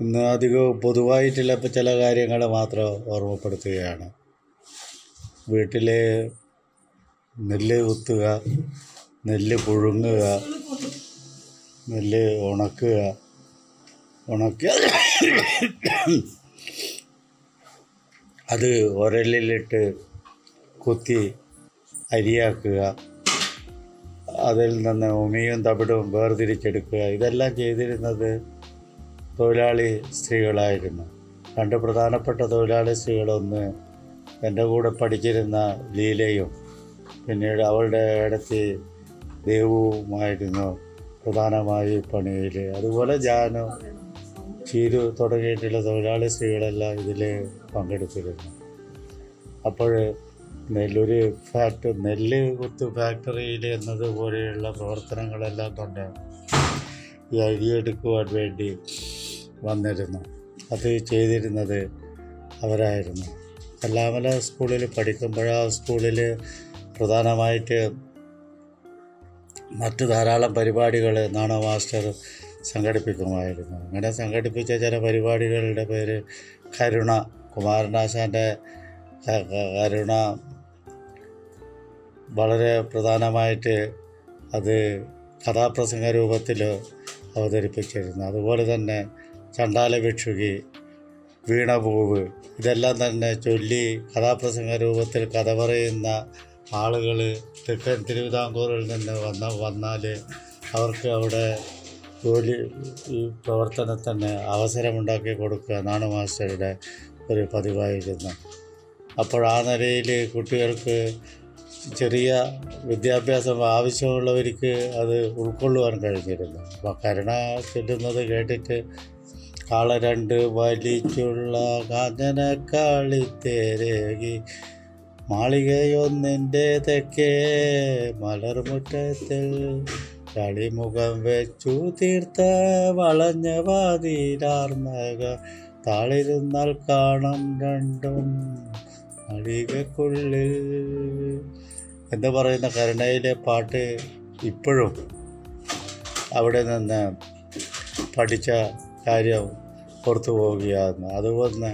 ഇന്ന് അധികവും പൊതുവായിട്ടുള്ള ഇപ്പം ചില കാര്യങ്ങൾ മാത്രം ഓർമ്മപ്പെടുത്തുകയാണ് വീട്ടിൽ നെല്ല് കുത്തുക നെല്ല് പുഴുങ്ങുക നെല്ല് ഉണക്കുക ഉണക്കുക അത് ഉരലിലിട്ട് കുത്തി അരിയാക്കുക അതിൽ നിന്ന് ഉമിയും തവിടും വേർതിരിച്ചെടുക്കുക ഇതെല്ലാം ചെയ്തിരുന്നത് തൊഴിലാളി സ്ത്രീകളായിരുന്നു രണ്ട് പ്രധാനപ്പെട്ട തൊഴിലാളി സ്ത്രീകളൊന്ന് എൻ്റെ കൂടെ പഠിച്ചിരുന്ന ലീലയും പിന്നീട് അവളുടെ ഇടത്തി ദേവുവുമായിരുന്നു പ്രധാനമായി പണിയിൽ അതുപോലെ ജാനു ചീരു തുടങ്ങിയിട്ടുള്ള തൊഴിലാളി സ്ത്രീകളെല്ലാം ഇതിൽ പങ്കെടുത്തിരുന്നു അപ്പോൾ നെല്ലൊരു ഫാക്ടറി നെല്ല് കുത്ത് ഫാക്ടറിയിൽ എന്നതുപോലെയുള്ള പ്രവർത്തനങ്ങളെല്ലാം തന്നെ ഈ അരിയെടുക്കുവാൻ വേണ്ടി വന്നിരുന്നു അത് ചെയ്തിരുന്നത് അവരായിരുന്നു കല്ലാമല സ്കൂളിൽ പഠിക്കുമ്പോൾ ആ സ്കൂളിൽ പ്രധാനമായിട്ട് മറ്റു ധാരാളം പരിപാടികൾ നാണ മാസ്റ്റർ സംഘടിപ്പിക്കുമായിരുന്നു അങ്ങനെ സംഘടിപ്പിച്ച ചില പരിപാടികളുടെ പേര് കരുണ കുമാരനാശാൻ്റെ ക- ക- കരുണ വളരെ പ്രധാനമായിട്ട് അത് കഥാപ്രസംഗ രൂപത്തിൽ അവതരിപ്പിച്ചിരുന്നു അതുപോലെ തന്നെ ചണ്ടാല ഭിക്ഷുകി വീണപൂവ് ഇതെല്ലാം തന്നെ ചൊല്ലി കഥാപ്രസംഗ രൂപത്തിൽ കഥ പറയുന്ന ആളുകൾ തെക്കൻ തിരുവിതാംകൂറിൽ നിന്ന് വന്ന വന്നാൽ അവർക്ക് അവിടെ ജോലി ഈ പ്രവർത്തനത്തിന് അവസരമുണ്ടാക്കി കൊടുക്കുക എന്നാണ് മാസ്റ്ററുടെ ഒരു പതിവായിരുന്നു അപ്പോൾ ആ നിലയിൽ കുട്ടികൾക്ക് ചെറിയ വിദ്യാഭ്യാസം ആവശ്യമുള്ളവർക്ക് അത് ഉൾക്കൊള്ളുവാൻ കഴിഞ്ഞിരുന്നു അപ്പോൾ കരുണ ചൊല്ലുന്നത് കേട്ടിട്ട് കാള രണ്ട് വലിച്ചുള്ള കാഞ്ഞന കാളിത്തേരകി മാളികയൊന്നിൻ്റെ തെക്കേ മലർമുറ്റത്തിൽ കളിമുഖം വെച്ചു തീർത്ത വളഞ്ഞ വാതിലാർന്നക താളിരുന്നാൽ കാണാം രണ്ടും മാളികക്കുള്ളിൽ എന്ന് പറയുന്ന കരുണയിലെ പാട്ട് ഇപ്പോഴും അവിടെ നിന്ന് പഠിച്ച കാര്യം പുറത്തു പോവുകയാണ് അതുപോലെ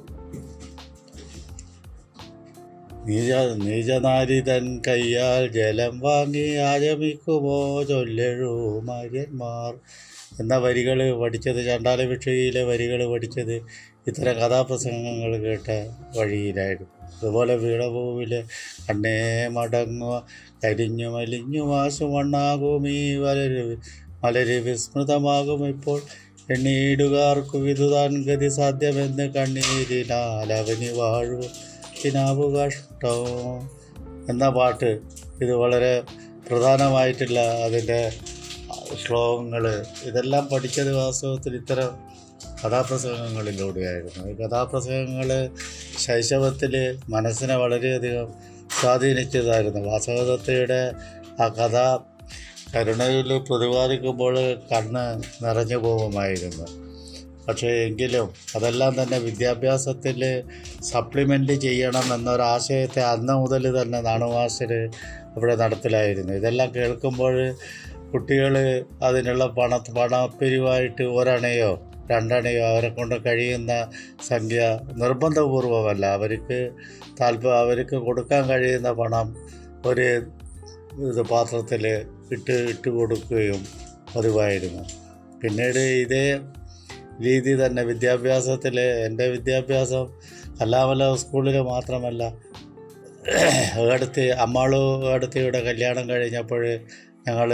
നീച നീചനാരിതൻ കയ്യാൽ ജലം വാങ്ങി ആചമിക്കുമോ ചൊല്ലഴൂ മാര്യന്മാർ എന്ന വരികൾ പഠിച്ചത് ചണ്ടാല ഭിക്ഷയിലെ വരികൾ പഠിച്ചത് ഇത്തരം കഥാപ്രസംഗങ്ങൾ കേട്ട വഴിയിലായിരുന്നു അതുപോലെ വീണഭൂവിലെ കണ്ണേ മടങ്ങുക കരിഞ്ഞു മലിഞ്ഞു മാസു മണ്ണാകും ഈ വലര് മലര് വിസ്മൃതമാകും ഇപ്പോൾ എണ്ണീടുകാർക്കു വിതുതാൻ ഗതി സാധ്യമെന്ന് കണ്ണീരിനാൽ അവനി വാഴു കിനാവു കഷ്ടം എന്ന പാട്ട് ഇത് വളരെ പ്രധാനമായിട്ടുള്ള അതിൻ്റെ ശ്ലോകങ്ങൾ ഇതെല്ലാം പഠിച്ചത് വാസ്തവത്തിൽ ഇത്തരം കഥാപ്രസംഗങ്ങളിലൂടെയായിരുന്നു ഈ കഥാപ്രസംഗങ്ങൾ ശൈശവത്തിൽ മനസ്സിനെ വളരെയധികം സ്വാധീനിച്ചതായിരുന്നു വാസവദത്തയുടെ ആ കഥ കരുണയിൽ പ്രതിപാദിക്കുമ്പോൾ കണ്ണ് നിറഞ്ഞു പോകുമായിരുന്നു പക്ഷേ എങ്കിലും അതെല്ലാം തന്നെ വിദ്യാഭ്യാസത്തിൽ സപ്ലിമെൻ്റ് ചെയ്യണം എന്നൊരാശയത്തെ അന്ന് മുതൽ തന്നെ നാണുമാസ്റ്റർ അവിടെ നടപ്പിലായിരുന്നു ഇതെല്ലാം കേൾക്കുമ്പോൾ കുട്ടികൾ അതിനുള്ള പണ പണപ്പിരിവായിട്ട് ഒരണയോ രണ്ടണയോ അവരെ കൊണ്ട് കഴിയുന്ന സംഖ്യ നിർബന്ധപൂർവമല്ല അവർക്ക് താല്പര്യം അവർക്ക് കൊടുക്കാൻ കഴിയുന്ന പണം ഒരു ഇത് പാത്രത്തിൽ ഇട്ട് ഇട്ട് കൊടുക്കുകയും പതിവായിരുന്നു പിന്നീട് ഇതേ രീതി തന്നെ വിദ്യാഭ്യാസത്തിൽ എൻ്റെ വിദ്യാഭ്യാസം കല്ലാമല സ്കൂളിൽ മാത്രമല്ല അടുത്ത് അമ്മാളു അടുത്തയുടെ കല്യാണം കഴിഞ്ഞപ്പോൾ ഞങ്ങൾ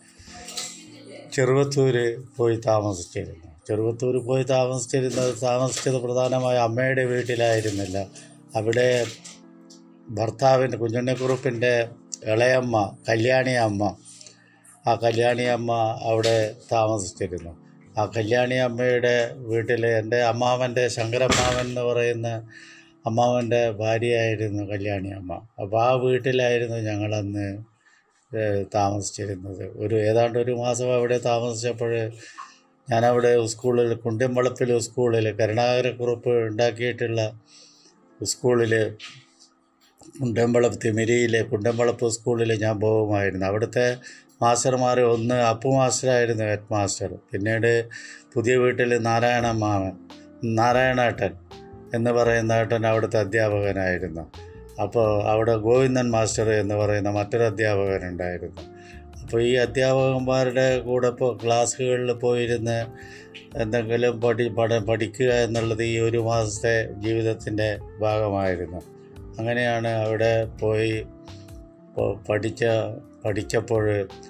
ചെറുവത്തൂർ പോയി താമസിച്ചിരുന്നു ചെറുവത്തൂർ പോയി താമസിച്ചിരുന്നത് താമസിച്ചത് പ്രധാനമായ അമ്മയുടെ വീട്ടിലായിരുന്നില്ല അവിടെ ഭർത്താവിൻ്റെ കുഞ്ഞുണ്ണിക്കുറുപ്പിൻ്റെ ഇളയമ്മ കല്യാണി അമ്മ ആ കല്യാണി അമ്മ അവിടെ താമസിച്ചിരുന്നു ആ കല്യാണി അമ്മയുടെ വീട്ടിൽ എൻ്റെ അമ്മാവൻ്റെ ശങ്കരമ്മാവൻ എന്ന് പറയുന്ന അമ്മാവൻ്റെ ഭാര്യയായിരുന്നു കല്യാണി അമ്മ അപ്പോൾ ആ വീട്ടിലായിരുന്നു ഞങ്ങളന്ന് ഏഹ് താമസിച്ചിരുന്നത് ഒരു ഏതാണ്ട് ഒരു മാസം അവിടെ താമസിച്ചപ്പോൾ ഞാനവിടെ സ്കൂളിൽ കുണ്ടിമ്പളപ്പിൽ സ്കൂളിൽ കരുണാകരക്കുറുപ്പ് ഉണ്ടാക്കിയിട്ടുള്ള സ്കൂളിൽ കുണ്ടമ്പളപ്പ് തിമിരിയിലെ കുണ്ടമ്പളപ്പ് സ്കൂളിൽ ഞാൻ പോകുമായിരുന്നു അവിടുത്തെ മാസ്റ്റർമാർ ഒന്ന് അപ്പു മാസ്റ്ററായിരുന്നു ഹെഡ് മാസ്റ്റർ പിന്നീട് പുതിയ വീട്ടിൽ നാരായണ മാമൻ നാരായണേട്ടൻ എന്ന് പറയുന്ന ഏട്ടൻ അവിടുത്തെ അധ്യാപകനായിരുന്നു അപ്പോൾ അവിടെ ഗോവിന്ദൻ മാസ്റ്റർ എന്ന് പറയുന്ന മറ്റൊരു അധ്യാപകനുണ്ടായിരുന്നു അപ്പോൾ ഈ അധ്യാപകന്മാരുടെ കൂടെ ഇപ്പോൾ ക്ലാസ്സുകളിൽ പോയിരുന്ന് എന്തെങ്കിലും പഠി പഠ പഠിക്കുക എന്നുള്ളത് ഈ ഒരു മാസത്തെ ജീവിതത്തിൻ്റെ ഭാഗമായിരുന്നു അങ്ങനെയാണ് അവിടെ പോയി പ- പഠിച്ച പഠിച്ചപ്പോൾ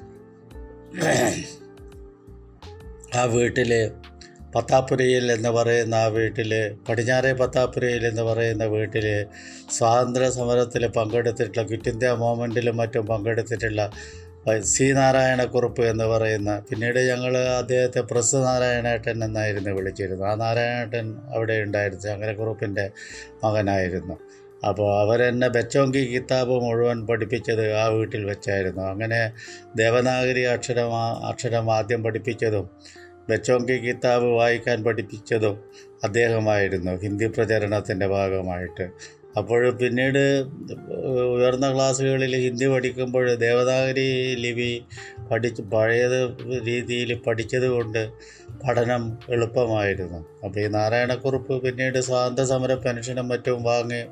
ആ വീട്ടിൽ പത്താപ്പുരയിൽ എന്ന് പറയുന്ന ആ വീട്ടിൽ പടിഞ്ഞാറേ പത്താപ്പുരയിൽ എന്ന് പറയുന്ന വീട്ടിൽ സ്വാതന്ത്ര്യ സമരത്തിൽ പങ്കെടുത്തിട്ടുള്ള ക്വിറ്റ് ഇന്ത്യ മൂവ്മെൻറ്റിലും മറ്റും പങ്കെടുത്തിട്ടുള്ള പ- സി നാരായണക്കുറുപ്പ് എന്ന് പറയുന്ന പിന്നീട് ഞങ്ങൾ അദ്ദേഹത്തെ പ്രസ് നാരായണേട്ടൻ എന്നായിരുന്നു വിളിച്ചിരുന്നത് ആ നാരായണേട്ടൻ അവിടെ ഉണ്ടായിരുന്നു ശങ്കരക്കുറുപ്പിൻ്റെ മകനായിരുന്നു അപ്പോൾ അവരെന്നെ ബച്ചോങ്കി കിതാബ് മുഴുവൻ പഠിപ്പിച്ചത് ആ വീട്ടിൽ വെച്ചായിരുന്നു അങ്ങനെ ദേവനാഗരി അക്ഷരം അക്ഷരം ആദ്യം പഠിപ്പിച്ചതും ബച്ചോങ്കി കിതാബ് വായിക്കാൻ പഠിപ്പിച്ചതും അദ്ദേഹമായിരുന്നു ഹിന്ദി പ്രചരണത്തിൻ്റെ ഭാഗമായിട്ട് അപ്പോൾ പിന്നീട് ഉയർന്ന ക്ലാസ്സുകളിൽ ഹിന്ദി പഠിക്കുമ്പോൾ ദേവനാഗരി ലിപി പഠിച്ച് പഴയത് രീതിയിൽ പഠിച്ചത് കൊണ്ട് പഠനം എളുപ്പമായിരുന്നു അപ്പോൾ ഈ നാരായണക്കുറുപ്പ് പിന്നീട് സ്വാതന്ത്ര്യ സമര പെൻഷനും മറ്റും വാങ്ങി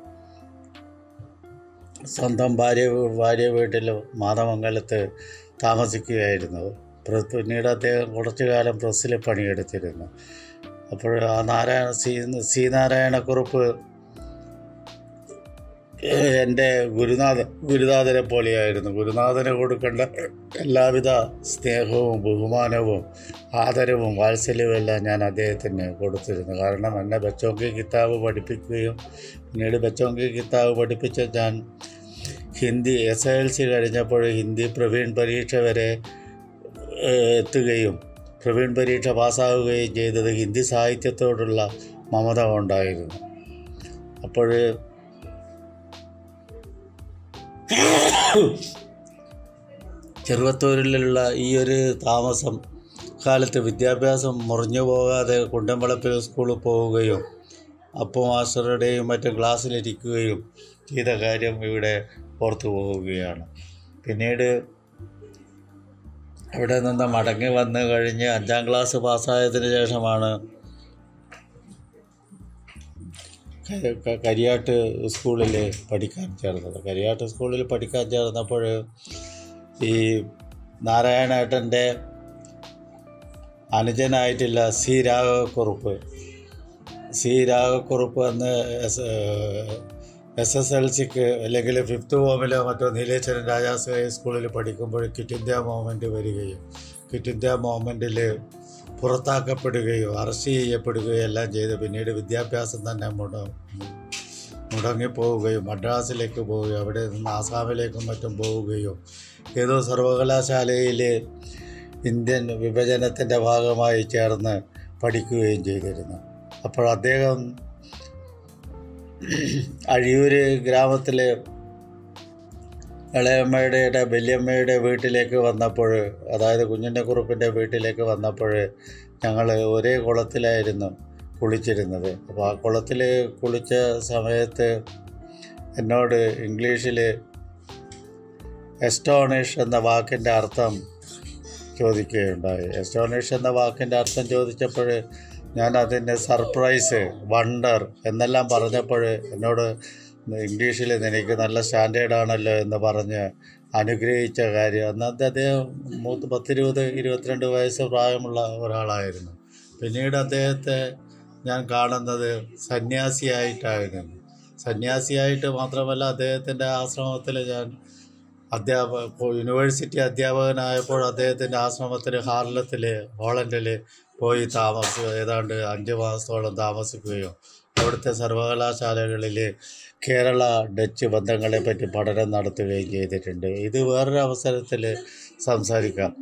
സ്വന്തം ഭാര്യ ഭാര്യ വീട്ടിൽ മാതമംഗലത്ത് താമസിക്കുകയായിരുന്നു പ്ര- പിന്നീട് അദ്ദേഹം കുറച്ചു കാലം പ്രസ്സിൽ പണിയെടുത്തിരുന്നു അപ്പോൾ ആ നാരായണ സി സി നാരായണക്കുറുപ്പ് എൻ്റെ ഗുരുനാഥൻ ഗുരുനാഥനെ പോലെയായിരുന്നു ഗുരുനാഥന് കൊടുക്കേണ്ട എല്ലാവിധ സ്നേഹവും ബഹുമാനവും ആദരവും വാത്സല്യവും എല്ലാം ഞാൻ അദ്ദേഹത്തിന് കൊടുത്തിരുന്നു കാരണം എന്നെ ബച്ചോങ്കി കിതാബ് പഠിപ്പിക്കുകയും പിന്നീട് ബച്ചോങ്കി കിതാബ് പഠിപ്പിച്ച ഞാൻ ഹിന്ദി എസ് എൽ സി കഴിഞ്ഞപ്പോൾ ഹിന്ദി പ്രവീൺ പരീക്ഷ വരെ ഏഹ്, എത്തുകയും പ്രവീൺ പരീക്ഷ പാസ്സാവുകയും ചെയ്തത് ഹിന്ദി സാഹിത്യത്തോടുള്ള മമത കൊണ്ടായിരുന്നു അപ്പോൾ ചെറുവത്തൂരിലുള്ള ഈ ഒരു താമസം കാലത്ത് വിദ്യാഭ്യാസം മുറിഞ്ഞു പോകാതെ കുണ്ടമ്പളപ്പിൽ സ്കൂളിൽ പോവുകയും അപ്പോൾ മാസ്റ്ററുടെയും മറ്റും ക്ലാസ്സിലിരിക്കുകയും ചെയ്ത കാര്യം ഇവിടെ ഓർത്തു പോവുകയാണ് പിന്നീട് അവിടെ നിന്ന് മടങ്ങി വന്ന് കഴിഞ്ഞ് അഞ്ചാം ക്ലാസ് പാസ്സായതിനു ശേഷമാണ് ക- ക- കരിയാട്ട് സ്കൂളിൽ പഠിക്കാൻ ചേർന്നത് കരിയാട്ട് സ്കൂളിൽ പഠിക്കാൻ ചേർന്നപ്പോൾ ഈ നാരായണേട്ടൻ്റെ അനുജനായിട്ടുള്ള സി രാഘവക്കുറുപ്പ് സി രാഘവക്കുറുപ്പ് അന്ന് എസ് എസ് എസ് എൽ സിക്ക് അല്ലെങ്കിൽ ഫിഫ്ത്ത് ഫോമിലോ മറ്റോ നീലേശ്വരൻ രാജാസ് ഹൈസ്കൂളിൽ പഠിക്കുമ്പോൾ ക്വിറ്റ് ഇന്ത്യ മൂവ്മെൻറ്റ് വരികയും ക്വിറ്റ് ഇന്ത്യ മൂവ്മെൻറ്റിൽ പുറത്താക്കപ്പെടുകയോ അറസ്റ്റ് ചെയ്യപ്പെടുകയോ എല്ലാം ചെയ്ത് പിന്നീട് വിദ്യാഭ്യാസം തന്നെ മുട മുടങ്ങിപ്പോവുകയും മദ്രാസിലേക്ക് പോവുകയും അവിടെ നിന്ന് ആസാമിലേക്കും മറ്റും പോവുകയും ഏതോ സർവകലാശാലയിൽ ഇന്ത്യൻ വിഭജനത്തിൻ്റെ ഭാഗമായി ചേർന്ന് പഠിക്കുകയും ചെയ്തിരുന്നു അപ്പോൾ അദ്ദേഹം അഴിയൂർ ഗ്രാമത്തിലെ ഇളയമ്മയുടെ വല്യമ്മയുടെ വീട്ടിലേക്ക് വന്നപ്പോൾ അതായത് കുഞ്ഞിൻ്റെ കുറുപ്പിൻ്റെ വീട്ടിലേക്ക് വന്നപ്പോൾ ഞങ്ങൾ ഒരേ കുളത്തിലായിരുന്നു കുളിച്ചിരുന്നത് അപ്പോൾ ആ കുളത്തിൽ കുളിച്ച സമയത്ത് എന്നോട് ഇംഗ്ലീഷിൽ എസ്റ്റോണിഷ് എന്ന വാക്കിൻ്റെ അർത്ഥം ചോദിക്കുകയുണ്ടായി എസ്റ്റോണിഷ് എന്ന വാക്കിൻ്റെ അർത്ഥം ചോദിച്ചപ്പോൾ ഞാൻ അതിൻ്റെ സർപ്രൈസ് വണ്ടർ എന്നെല്ലാം പറഞ്ഞപ്പോൾ എന്നോട് ഇംഗ്ലീഷിൽ നിനക്ക് നല്ല സ്റ്റാൻഡേർഡ് ആണല്ലോ എന്ന് പറഞ്ഞ് അനുഗ്രഹിച്ച കാര്യം അന്നത്തെ അദ്ദേഹം മൂത്ത് പത്തിരുപത് ഇരുപത്തിരണ്ട് വയസ്സ് പ്രായമുള്ള ഒരാളായിരുന്നു പിന്നീട് അദ്ദേഹത്തെ ഞാൻ കാണുന്നത് സന്യാസിയായിട്ടായിരുന്നു സന്യാസിയായിട്ട് മാത്രമല്ല അദ്ദേഹത്തിൻ്റെ ആശ്രമത്തിൽ ഞാൻ അധ്യാപക യൂണിവേഴ്സിറ്റി അധ്യാപകനായപ്പോൾ അദ്ദേഹത്തിൻ്റെ ആശ്രമത്തിൽ ഹാർലത്തിൽ ഹോളണ്ടിൽ പോയി താമസ ഏതാണ്ട് അഞ്ച് മാസത്തോളം താമസിക്കുകയും അവിടുത്തെ സർവകലാശാലകളിൽ കേരള ഡച്ച് ബന്ധങ്ങളെപ്പറ്റി പഠനം നടത്തുകയും ചെയ്തിട്ടുണ്ട് ഇത് വേറൊരു അവസരത്തിൽ സംസാരിക്കാം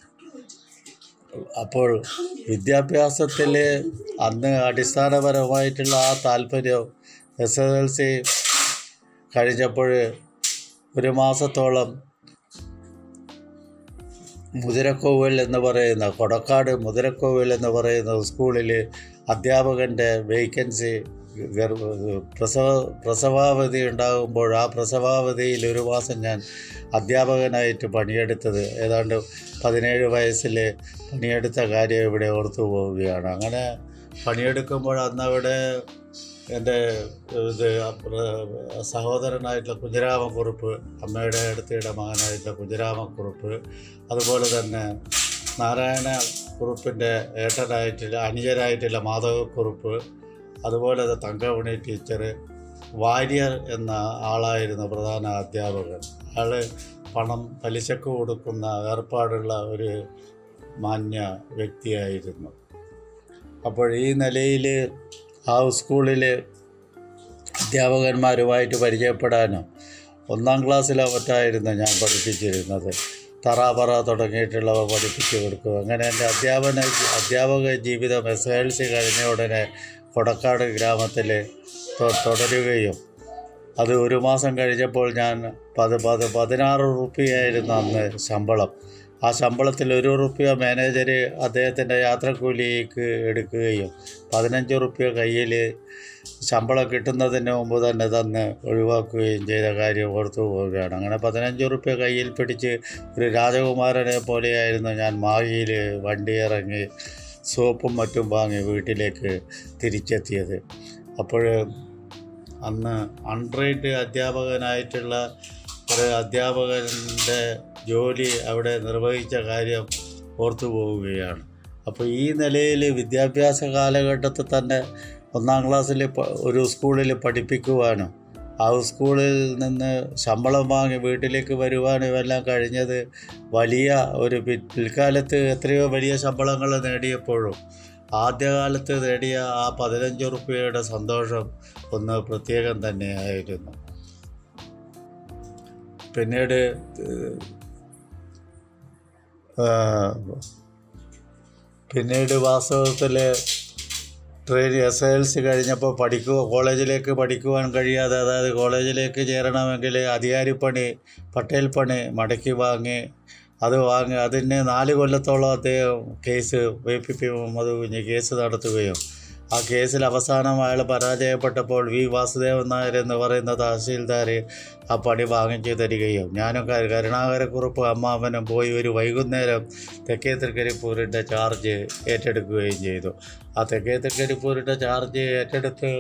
അപ്പോൾ വിദ്യാഭ്യാസത്തിൽ അന്ന് അടിസ്ഥാനപരമായിട്ടുള്ള ആ താല്പര്യം എസ് എസ് എൽ സി കഴിഞ്ഞപ്പോൾ ഒരു മാസത്തോളം മുതിരക്കോവിൽ എന്ന് പറയുന്ന കൊടക്കാട് മുതിരക്കോവിൽ എന്ന് പറയുന്ന സ്കൂളിൽ അധ്യാപകൻ്റെ വേക്കൻസി ഗർഭ പ്രസവ പ്രസവാവധി ഉണ്ടാകുമ്പോൾ ആ പ്രസവാവധിയിൽ ഒരു മാസം ഞാൻ അധ്യാപകനായിട്ട് പണിയെടുത്തത് ഏതാണ്ട് പതിനേഴ് വയസ്സിൽ പണിയെടുത്ത കാര്യം ഇവിടെ ഓർത്തു പോവുകയാണ് അങ്ങനെ പണിയെടുക്കുമ്പോൾ അന്ന് അവിടെ എൻ്റെ ഇത് അപ്ര- സഹോദരനായിട്ടുള്ള കുഞ്ഞിരാമക്കുറുപ്പ് അമ്മയുടെ അടുത്തയുടെ മകനായിട്ടുള്ള കുഞ്ഞിരാമക്കുറുപ്പ് അതുപോലെ തന്നെ നാരായണ കുറുപ്പിൻ്റെ ഏട്ടനായിട്ടുള്ള അനുജനായിട്ടുള്ള മാധവക്കുറുപ്പ് അതുപോലെ തന്നെ തങ്കമണി ടീച്ചർ വാര്യർ എന്ന ആളായിരുന്നു പ്രധാന അധ്യാപകൻ അയാൾ പണം പലിശക്ക് കൊടുക്കുന്ന ഏർപ്പാടുള്ള ഒരു മാന്യ വ്യക്തിയായിരുന്നു അപ്പോൾ ഈ നിലയിൽ ആ സ്കൂളിൽ അധ്യാപകന്മാരുമായിട്ട് പരിചയപ്പെടാനും ഒന്നാം ക്ലാസ്സിലോ മറ്റായിരുന്നു ഞാൻ പഠിപ്പിച്ചിരുന്നത് തറാപറ തുടങ്ങിയിട്ടുള്ളവ പഠിപ്പിച്ചു കൊടുക്കും അങ്ങനെ എൻ്റെ അധ്യാപന അധ്യാപക ജീവിതം എസ് എൽ സി കഴിഞ്ഞ ഉടനെ കൊടക്കാട് ഗ്രാമത്തിൽ തൊ- തുടരുകയും അത് ഒരു മാസം കഴിഞ്ഞപ്പോൾ ഞാൻ പത് പത് പതിനാറ് റുപ്യയായിരുന്നു അന്ന് ശമ്പളം ആ ശമ്പളത്തിൽ ഒരു റുപ്യ മാനേജർ അദ്ദേഹത്തിൻ്റെ യാത്രക്കൂലിക്ക് എടുക്കുകയും പതിനഞ്ച് റുപ്യ കയ്യിൽ ശമ്പളം കിട്ടുന്നതിന് മുമ്പ് തന്നെ തന്ന് ഒഴിവാക്കുകയും ചെയ്ത കാര്യം ഓർത്തു പോവുകയാണ് അങ്ങനെ പതിനഞ്ച് റുപ്യ കയ്യിൽ പിടിച്ച് ഒരു രാജകുമാരനെ പോലെയായിരുന്നു ഞാൻ മാഹിയിൽ വണ്ടി ഇറങ്ങി സോപ്പും മറ്റും വാങ്ങി വീട്ടിലേക്ക് തിരിച്ചെത്തിയത് അപ്പോൾ അന്ന് അൺറൈറ്റ് അധ്യാപകനായിട്ടുള്ള ഒരു അധ്യാപകൻ്റെ ജോലി അവിടെ നിർവഹിച്ച കാര്യം ഓർത്തു പോവുകയാണ് അപ്പോൾ ഈ നിലയിൽ വിദ്യാഭ്യാസ കാലഘട്ടത്തിൽ തന്നെ ഒന്നാം ക്ലാസ്സിൽ പ- ഒരു സ്കൂളിൽ പഠിപ്പിക്കുവാനും ആ സ്കൂളിൽ നിന്ന് ശമ്പളം വാങ്ങി വീട്ടിലേക്ക് വരുവാനും എല്ലാം കഴിഞ്ഞത് വലിയ ഒരു പി- പിൽക്കാലത്ത് എത്രയോ വലിയ ശമ്പളങ്ങൾ നേടിയപ്പോഴും ആദ്യകാലത്ത് നേടിയ ആ പതിനഞ്ച് റുപ്യയുടെ സന്തോഷം ഒന്ന് പ്രത്യേകം തന്നെയായിരുന്നു പിന്നീട് ഏഹ്, ആ, പിന്നീട് വാസ്തവത്തിൽ ട്രെയിൻ എസ് എൽ സി കഴിഞ്ഞപ്പോൾ പഠിക്കുക കോളേജിലേക്ക് പഠിക്കുവാൻ കഴിയാതെ അതായത് കോളേജിലേക്ക് ചേരണമെങ്കിൽ അധികാരിപ്പണി പട്ടേൽ പണി മടക്കി വാങ്ങി അത് വാങ്ങി അതിന് നാല് കൊല്ലത്തോളം അദ്ദേഹം case Y P P Muhammad Kunju case നടത്തുകയും ആ കേസിൽ അവസാനം അയാൾ പരാജയപ്പെട്ടപ്പോൾ വി വാസുദേവൻ നായർ എന്ന് പറയുന്ന തഹസീൽദാർ ആ പണി വാങ്ങിച്ചു തരികയും ഞാനും ക- കരുണാകരക്കുറുപ്പ് അമ്മാവനും പോയി ഒരു വൈകുന്നേരം തെക്കേ തൃക്കരിപ്പൂരിൻ്റെ ചാർജ് ഏറ്റെടുക്കുകയും ചെയ്തു ആ തെക്കേ തൃക്കരിപ്പൂരിൻ്റെ ചാർജ് ഏറ്റെടുത്ത്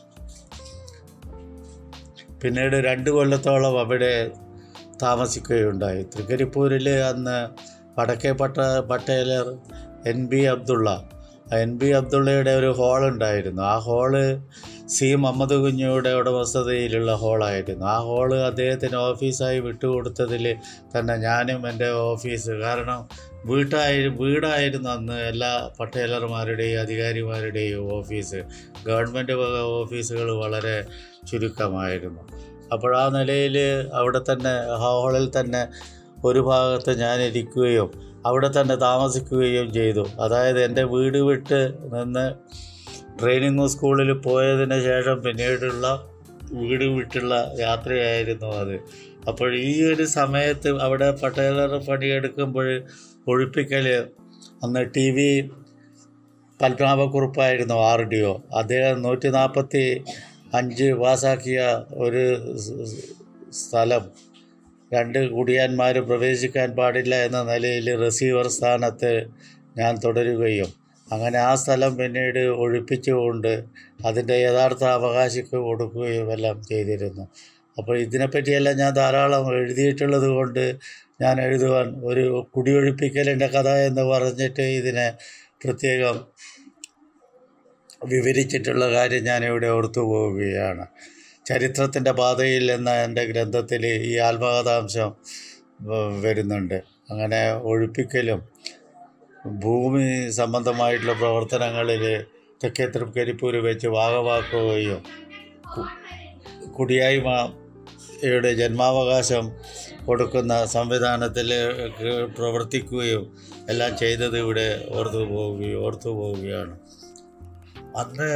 പിന്നീട് രണ്ട് കൊല്ലത്തോളം അവിടെ താമസിക്കുകയുണ്ടായി തൃക്കരിപ്പൂരിൽ അന്ന് വടക്കേ പട്ട പട്ടേലർ N B Abdullah N B അബ്ദുള്ളയുടെ ഒരു ഹോൾ ഉണ്ടായിരുന്നു ആ ഹോള് സി മുഹമ്മദ് കുഞ്ഞിയുടെ ഉടമസ്ഥതയിലുള്ള ഹോളായിരുന്നു ആ ഹോള് അദ്ദേഹത്തിന് ഓഫീസായി വിട്ടുകൊടുത്തതിൽ തന്നെ ഞാനും എൻ്റെ ഓഫീസ് കാരണം വീട്ടായി വീടായിരുന്നു അന്ന് എല്ലാ പട്ടേലർമാരുടെയും അധികാരിമാരുടെയും ഓഫീസ് ഗവൺമെൻറ് വക ഓഫീസുകൾ വളരെ ചുരുക്കമായിരുന്നു അപ്പോൾ ആ നിലയിൽ അവിടെ തന്നെ ഹാളിൽ തന്നെ ഒരു ഭാഗത്ത് ഞാൻ ഇരിക്കുകയും അവിടെ തന്നെ താമസിക്കുകയും ചെയ്തു അതായത് എൻ്റെ വീട് വിട്ട് നിന്ന് ട്രെയിനിങ് സ്കൂളിൽ പോയതിന് ശേഷം പിന്നീടുള്ള വീട് വിട്ടുള്ള യാത്രയായിരുന്നു അത് അപ്പോൾ ഈ ഒരു സമയത്ത് അവിടെ പട്ടേലർ പണിയെടുക്കുമ്പോൾ ഒഴിപ്പിക്കൽ അന്ന് ടി വി പത്മനാഭക്കുറുപ്പായിരുന്നു ആർ ഡി ഒ അദ്ദേഹം നൂറ്റി നാൽപ്പത്തി അഞ്ച് പാസാക്കിയ ഒരു സ് സ് സ്ഥലം രണ്ട് കുടിയാന്മാർ പ്രവേശിക്കാൻ പാടില്ല എന്ന നിലയിൽ റിസീവർ സ്ഥാനത്ത് ഞാൻ തുടരുകയും അങ്ങനെ ആ സ്ഥലം പിന്നീട് ഒഴിപ്പിച്ചുകൊണ്ട് അതിൻ്റെ യഥാർത്ഥ അവകാശിക്ക് കൊടുക്കുകയും എല്ലാം ചെയ്തിരുന്നു അപ്പോൾ ഇതിനെപ്പറ്റിയെല്ലാം ഞാൻ ധാരാളം എഴുതിയിട്ടുള്ളത് കൊണ്ട് ഞാൻ എഴുതുവാൻ ഒരു കുടിയൊഴിപ്പിക്കലിൻ്റെ കഥ എന്ന് പറഞ്ഞിട്ട് ഇതിനെ പ്രത്യേകം വിവരിച്ചിട്ടുള്ള കാര്യം ഞാനിവിടെ ഓർത്തു പോവുകയാണ് ചരിത്രത്തിൻ്റെ പാതയിൽ എന്ന എൻ്റെ ഗ്രന്ഥത്തിൽ ഈ ആത്മകഥാംശം വ- വരുന്നുണ്ട് അങ്ങനെ ഒഴിപ്പിക്കലും ഭൂമി സംബന്ധമായിട്ടുള്ള പ്രവർത്തനങ്ങളിൽ തെക്കേ തൃക്കരിപ്പൂര് വെച്ച് ഭാഗമാക്കുകയും കു- കുടിയായ്മയുടെ ജന്മാവകാശം കൊടുക്കുന്ന സംവിധാനത്തിൽ പ്രവർത്തിക്കുകയും എല്ലാം ചെയ്തത് ഇവിടെ ഓർത്തു പോവുകയും ഓർത്തു പോവുകയാണ് അന്ന്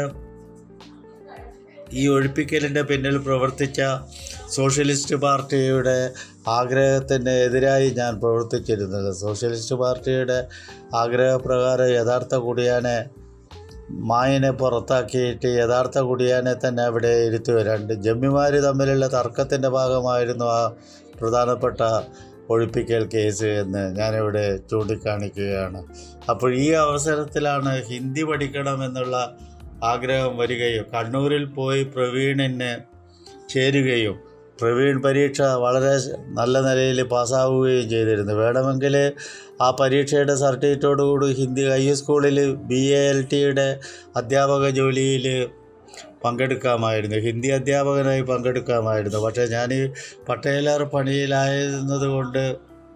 ഈ ഒഴിപ്പിക്കലിൻ്റെ പിന്നിൽ പ്രവർത്തിച്ച സോഷ്യലിസ്റ്റ് പാർട്ടിയുടെ ആഗ്രഹത്തിന് എതിരായി ഞാൻ പ്രവർത്തിച്ചിരുന്നത് സോഷ്യലിസ്റ്റ് പാർട്ടിയുടെ ആഗ്രഹപ്രകാരം യഥാർത്ഥ കുടിയാനെ മായിനെ പുറത്താക്കിയിട്ട് യഥാർത്ഥ കുടിയാനെ തന്നെ അവിടെ ഇരുത്തുക രണ്ട് ജമ്മിമാർ തമ്മിലുള്ള തർക്കത്തിൻ്റെ ഭാഗമായിരുന്നു ആ പ്രധാനപ്പെട്ട ഒഴിപ്പിക്കൽ കേസ് എന്ന് ഞാനിവിടെ ചൂണ്ടിക്കാണിക്കുകയാണ് അപ്പോൾ ഈ അവസരത്തിലാണ് ഹിന്ദി പഠിക്കണം എന്നുള്ള ആഗ്രഹം വരികയും കണ്ണൂരിൽ പോയി പ്രവീണിന് ചേരുകയും പ്രവീൺ പരീക്ഷ വളരെ നല്ല നിലയിൽ പാസ്സാവുകയും ചെയ്തിരുന്നു വേണമെങ്കിൽ ആ പരീക്ഷയുടെ സർട്ടിഫിക്കറ്റോടുകൂടി ഹിന്ദി ഹൈ സ്കൂളിൽ ബി എ എൽ ടിയുടെ അധ്യാപക ജോലിയിൽ പങ്കെടുക്കാമായിരുന്നു ഹിന്ദി അധ്യാപകനായി പങ്കെടുക്കാമായിരുന്നു പക്ഷേ ഞാൻ ഈ പട്ടേലർ പണിയിലായിരുന്നത് കൊണ്ട്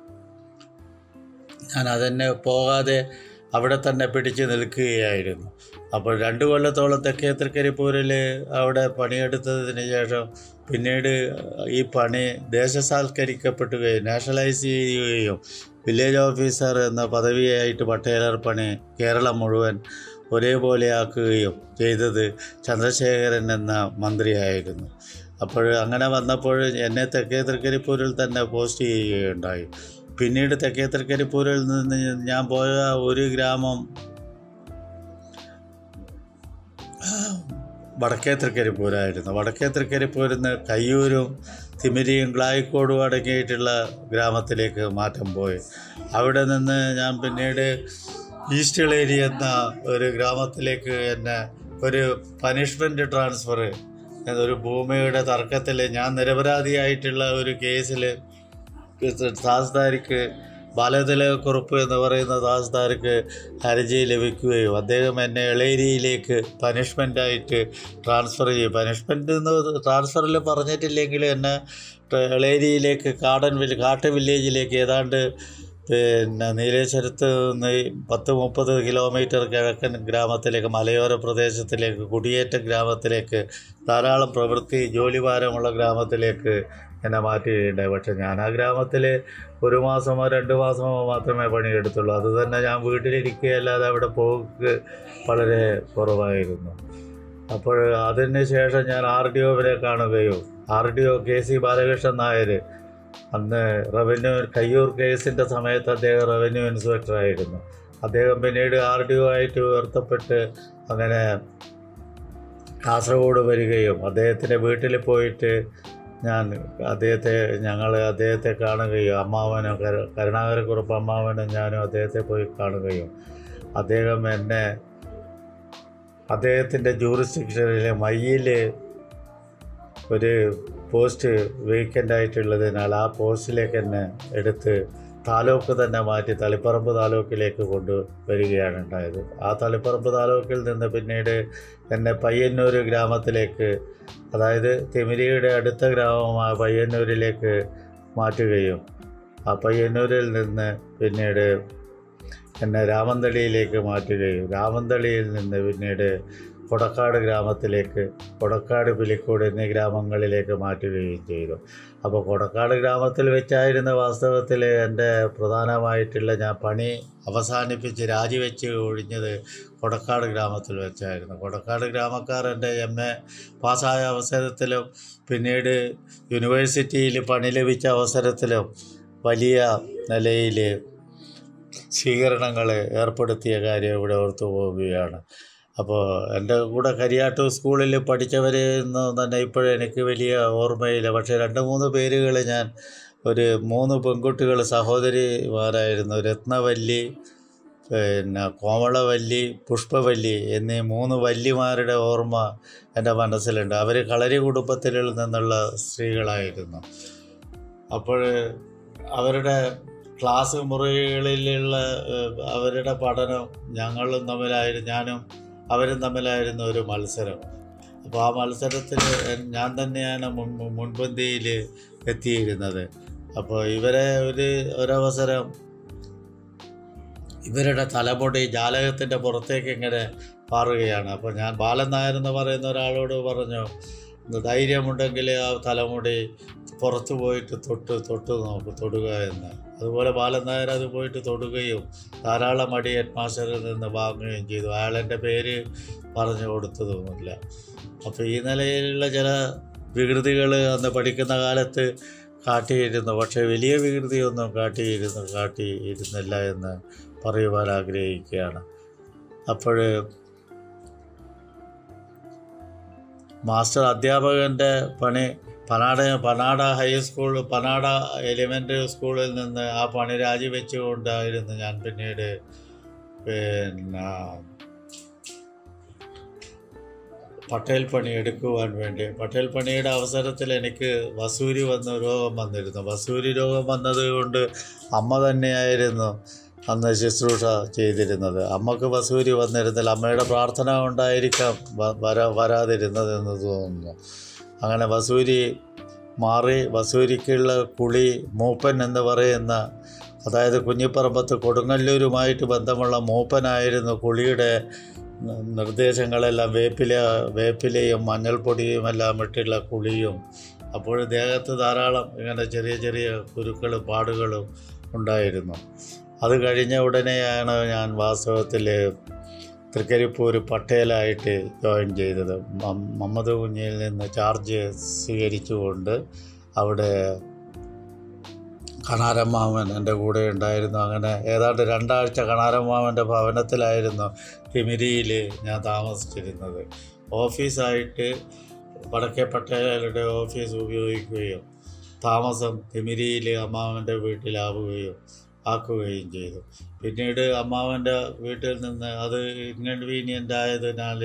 ഞാൻ അതന്നെ പോകാതെ അവിടെ തന്നെ പിടിച്ച് നിൽക്കുകയായിരുന്നു അപ്പോൾ രണ്ട് കൊല്ലത്തോളം തെക്കേ തൃക്കരിപ്പൂരിൽ അവിടെ പണിയെടുത്തതിന് ശേഷം പിന്നീട് ഈ പണി ദേശസാൽക്കരിക്കപ്പെടുകയും നാഷണലൈസ് ചെയ്യുകയും വില്ലേജ് ഓഫീസർ എന്ന പദവിയായിട്ട് പട്ടേലർ പണി കേരളം മുഴുവൻ ഒരേപോലെ ആക്കുകയും ചെയ്തത് ചന്ദ്രശേഖരൻ എന്ന മന്ത്രിയായിരുന്നു അപ്പോൾ അങ്ങനെ വന്നപ്പോൾ എന്നെ തെക്കേ തൃക്കരിപ്പൂരിൽ തന്നെ പോസ്റ്റ് ചെയ്യുകയുണ്ടായി പിന്നീട് തെക്കേ തൃക്കരിപ്പൂരിൽ നിന്ന് ഞാൻ പോയ ഒരു ഗ്രാമം വടക്കേ തൃക്കരിപ്പൂരായിരുന്നു വടക്കേ തൃക്കരിപ്പൂരിൽ നിന്ന് കയ്യൂരും തിമിരിയും ഗ്ലായിക്കോടും അടങ്ങിയിട്ടുള്ള ഗ്രാമത്തിലേക്ക് മാറ്റം പോയി അവിടെ നിന്ന് ഞാൻ പിന്നീട് ഈസ്റ്റ് ഇളേരി എന്ന ഒരു ഗ്രാമത്തിലേക്ക് എന്നെ ഒരു പനിഷ്മെൻറ്റ് ട്രാൻസ്ഫർ ഒരു ഭൂമിയുടെ തർക്കത്തിൽ ഞാൻ നിരപരാധിയായിട്ടുള്ള ഒരു കേസിൽ താസ്ദാരിക്ക് ബാലതിലകുറുപ്പ് എന്ന് പറയുന്ന താസ്ദാർക്ക് ഹർജി ലഭിക്കുകയും അദ്ദേഹം എന്നെ എളേരിയിലേക്ക് പനിഷ്മെൻ്റായിട്ട് ട്രാൻസ്ഫർ ചെയ്യും പനിഷ്മെൻ്റ് എന്ന് ട്രാൻസ്ഫറിൽ പറഞ്ഞിട്ടില്ലെങ്കിൽ എന്നെ എളേരിയിലേക്ക് കാടൻ വില്ല് കാട്ട് വില്ലേജിലേക്ക് ഏതാണ്ട് പിന്നെ നീലേശ്വരത്ത് നിന്ന് ഈ പത്ത് മുപ്പത് കിലോമീറ്റർ കിഴക്കൻ ഗ്രാമത്തിലേക്ക് മലയോര പ്രദേശത്തിലേക്ക് കുടിയേറ്റ ഗ്രാമത്തിലേക്ക് ധാരാളം പ്രവൃത്തി ജോലിഭാരമുള്ള ഗ്രാമത്തിലേക്ക് എന്നെ മാറ്റുകയുണ്ടായി പക്ഷെ ഞാൻ ആ ഗ്രാമത്തിൽ ഒരു മാസമോ രണ്ട് മാസമോ മാത്രമേ പണിയെടുത്തുള്ളൂ അത് തന്നെ ഞാൻ വീട്ടിലിരിക്കുകയല്ലാതെ അവിടെ പോക്ക് വളരെ കുറവായിരുന്നു അപ്പോൾ അതിന് ശേഷം ഞാൻ ആർ ഡി ഒവിനെ കാണുകയോ R D O K C Balakrishnan Nair അന്ന് റവന്യൂ കയ്യൂർ കേസിൻ്റെ സമയത്ത് അദ്ദേഹം റവന്യൂ ഇൻസ്പെക്ടറായിരുന്നു അദ്ദേഹം പിന്നീട് ആർ ഡി ഒ ആയിട്ട് ഉയർത്തപ്പെട്ട് അങ്ങനെ കാസർഗോഡ് വരികയും അദ്ദേഹത്തിൻ്റെ വീട്ടിൽ പോയിട്ട് ഞാൻ അദ്ദേഹത്തെ ഞങ്ങൾ അദ്ദേഹത്തെ കാണുകയും അമ്മാവനും കരു കരുണാകരക്കുറുപ്പ് അമ്മാവനും ഞാനും അദ്ദേഹത്തെ പോയി കാണുകയും അദ്ദേഹം എന്നെ അദ്ദേഹത്തിൻ്റെ ജൂറിസ്ഡിക്ഷനിലെ മയ്യിൽ ഒരു പോസ്റ്റ് വേക്കൻ്റ് ആയിട്ടുള്ളതിനാൽ ആ പോസ്റ്റിലേക്ക് എന്നെ എടുത്ത് താലൂക്ക് തന്നെ മാറ്റി തളിപ്പറമ്പ് താലൂക്കിലേക്ക് കൊണ്ടുവരികയാണ് ഉണ്ടായത് ആ തളിപ്പറമ്പ് താലൂക്കിൽ നിന്ന് പിന്നീട് എന്നെ പയ്യന്നൂർ ഗ്രാമത്തിലേക്ക് അതായത് തിമിരിയുടെ അടുത്ത ഗ്രാമമായ പയ്യന്നൂരിലേക്ക് മാറ്റുകയും ആ പയ്യന്നൂരിൽ നിന്ന് പിന്നീട് എന്നെ രാമന്തളിയിലേക്ക് മാറ്റുകയും രാമന്തളിയിൽ നിന്ന് പിന്നീട് കൊടക്കാട് ഗ്രാമത്തിലേക്ക് കൊടക്കാട് പിലിക്കോട് എന്നീ ഗ്രാമങ്ങളിലേക്ക് മാറ്റുകയും ചെയ്തു അപ്പോൾ കൊടക്കാട് ഗ്രാമത്തിൽ വെച്ചായിരുന്നു വാസ്തവത്തിൽ എൻ്റെ പ്രധാനമായിട്ടുള്ള ഞാൻ പണി അവസാനിപ്പിച്ച് രാജിവെച്ച് ഒഴിഞ്ഞത് കൊടക്കാട് ഗ്രാമത്തിൽ വെച്ചായിരുന്നു കൊടക്കാട് ഗ്രാമക്കാർ എൻ്റെ എം എ പാസ്സായ അവസരത്തിലും പിന്നീട് യൂണിവേഴ്സിറ്റിയിൽ പണി ലഭിച്ച അവസരത്തിലും വലിയ നിലയിൽ സ്വീകരണങ്ങൾ ഏർപ്പെടുത്തിയ കാര്യം ഇവിടെ ഓർത്തു പോവുകയാണ് അപ്പോൾ എൻ്റെ കൂടെ കരിയാട്ടൂർ സ്കൂളിൽ പഠിച്ചവരെന്ന് തന്നെ ഇപ്പോഴും എനിക്ക് വലിയ ഓർമ്മയില്ല പക്ഷേ രണ്ട് മൂന്ന് പേരുകൾ ഞാൻ ഒരു മൂന്ന് പെൺകുട്ടികൾ സഹോദരിമാരായിരുന്നു രത്നവല്ലി പിന്നെ കോമളവല്ലി പുഷ്പവല്ലി എന്നീ മൂന്ന് വല്ലിമാരുടെ ഓർമ്മ എൻ്റെ മനസ്സിലുണ്ട് അവർ കളരി കുടുംബത്തിൽ നിന്നുള്ള സ്ത്രീകളായിരുന്നു അപ്പോൾ അവരുടെ ക്ലാസ് മുറികളിലുള്ള ഏഹ്, അവരുടെ പഠനം ഞങ്ങളും തമ്മിലായിരുന്നു ഞാനും അവരും തമ്മിലായിരുന്നു ഒരു മത്സരം അപ്പോൾ ആ മത്സരത്തിൽ ഞാൻ തന്നെയാണ് മുൻ മുൻപന്തിയിൽ എത്തിയിരുന്നത് അപ്പോൾ ഇവരെ ഒരു ഒരവസരം ഇവരുടെ തലമുടി ജാലകത്തിൻ്റെ പുറത്തേക്ക് ഇങ്ങനെ പാറുകയാണ് അപ്പോൾ ഞാൻ ബാലൻ നായർ എന്ന് പറയുന്ന ഒരാളോട് പറഞ്ഞു "ഇത് ധൈര്യമുണ്ടെങ്കിൽ ആ തലമുടി പുറത്ത് പോയിട്ട് തൊട്ട് തൊട്ട് നോക്ക് തൊടുക എന്ന് അതുപോലെ ബാലൻ നായർ അത് പോയിട്ട് തൊടുകയും ധാരാളം അടി ഹെഡ് മാസ്റ്ററിൽ നിന്ന് വാങ്ങുകയും ചെയ്തു അയാളെൻ്റെ പേര് പറഞ്ഞു കൊടുത്തതുമില്ല അപ്പോൾ ഈ നിലയിലുള്ള ചില വികൃതികൾ അന്ന് പഠിക്കുന്ന കാലത്ത് കാട്ടിയിരുന്നു പക്ഷേ വലിയ വികൃതിയൊന്നും കാട്ടിയിരുന്നു കാട്ടിയിരുന്നില്ല എന്ന് പറയുവാൻ ആഗ്രഹിക്കുകയാണ് അപ്പോൾ മാസ്റ്റർ അധ്യാപകൻ്റെ പണി പനാട പനാട ഹൈസ്കൂൾ പനാട എലിമെൻ്ററി സ്കൂളിൽ നിന്ന് ആ പണി രാജിവെച്ചുകൊണ്ടായിരുന്നു ഞാൻ പിന്നീട് പിന്നെ പട്ടേൽ പണി എടുക്കുവാൻ വേണ്ടി പട്ടേൽ പണിയുടെ അവസരത്തിൽ എനിക്ക് വസൂരി വന്ന രോഗം വന്നിരുന്നു വസൂരി രോഗം വന്നത് കൊണ്ട് അമ്മ തന്നെയായിരുന്നു അന്ന് ശുശ്രൂഷ ചെയ്തിരുന്നത് അമ്മക്ക് വസൂരി വന്നിരുന്നില്ല അമ്മയുടെ പ്രാർത്ഥന കൊണ്ടായിരിക്കാം വ- വരാ വരാതിരുന്നതെന്ന് തോന്നുന്നു അങ്ങനെ വസൂരി മാറി വസൂരിക്കുള്ള കുളി മൂപ്പൻ എന്ന് പറയുന്ന അതായത് കുഞ്ഞിപ്പറമ്പത്ത് കൊടുങ്ങല്ലൂരുമായിട്ട് ബന്ധമുള്ള മൂപ്പനായിരുന്നു കുളിയുടെ ന- നിർദ്ദേശങ്ങളെല്ലാം വേപ്പില വേപ്പിലയും മഞ്ഞൾപ്പൊടിയും എല്ലാം ഇട്ടുള്ള കുളിയും അപ്പോൾ ദേഹത്ത് ധാരാളം ഇങ്ങനെ ചെറിയ ചെറിയ കുരുക്കളും പാടുകളും ഉണ്ടായിരുന്നു അത് കഴിഞ്ഞ ഉടനെയാണ് ഞാൻ വാസ്തവത്തിൽ തൃക്കരിപ്പൂർ പട്ടേലായിട്ട് ജോയിൻ ചെയ്തത് മം- മുഹമ്മദ് കുഞ്ഞിൽ നിന്ന് ചാർജ് സ്വീകരിച്ചുകൊണ്ട് അവിടെ കണാരമ്മാവൻ എൻ്റെ കൂടെ ഉണ്ടായിരുന്നു അങ്ങനെ ഏതാണ്ട് രണ്ടാഴ്ച കണാരമ്മാവൻ്റെ ഭവനത്തിലായിരുന്നു തിമിരിയിൽ ഞാൻ താമസിച്ചിരുന്നത് ഓഫീസായിട്ട് വടക്കേ പട്ടേലയുടെ ഓഫീസ് ഉപയോഗിക്കുകയും താമസം തിമിരിയിൽ അമ്മാവൻ്റെ വീട്ടിലാവുകയും ആക്കുകയും ചെയ്തു പിന്നീട് അമ്മാവൻ്റെ വീട്ടിൽ നിന്ന് അത് ഇൻകൺവീനിയൻ്റ് ആയതിനാൽ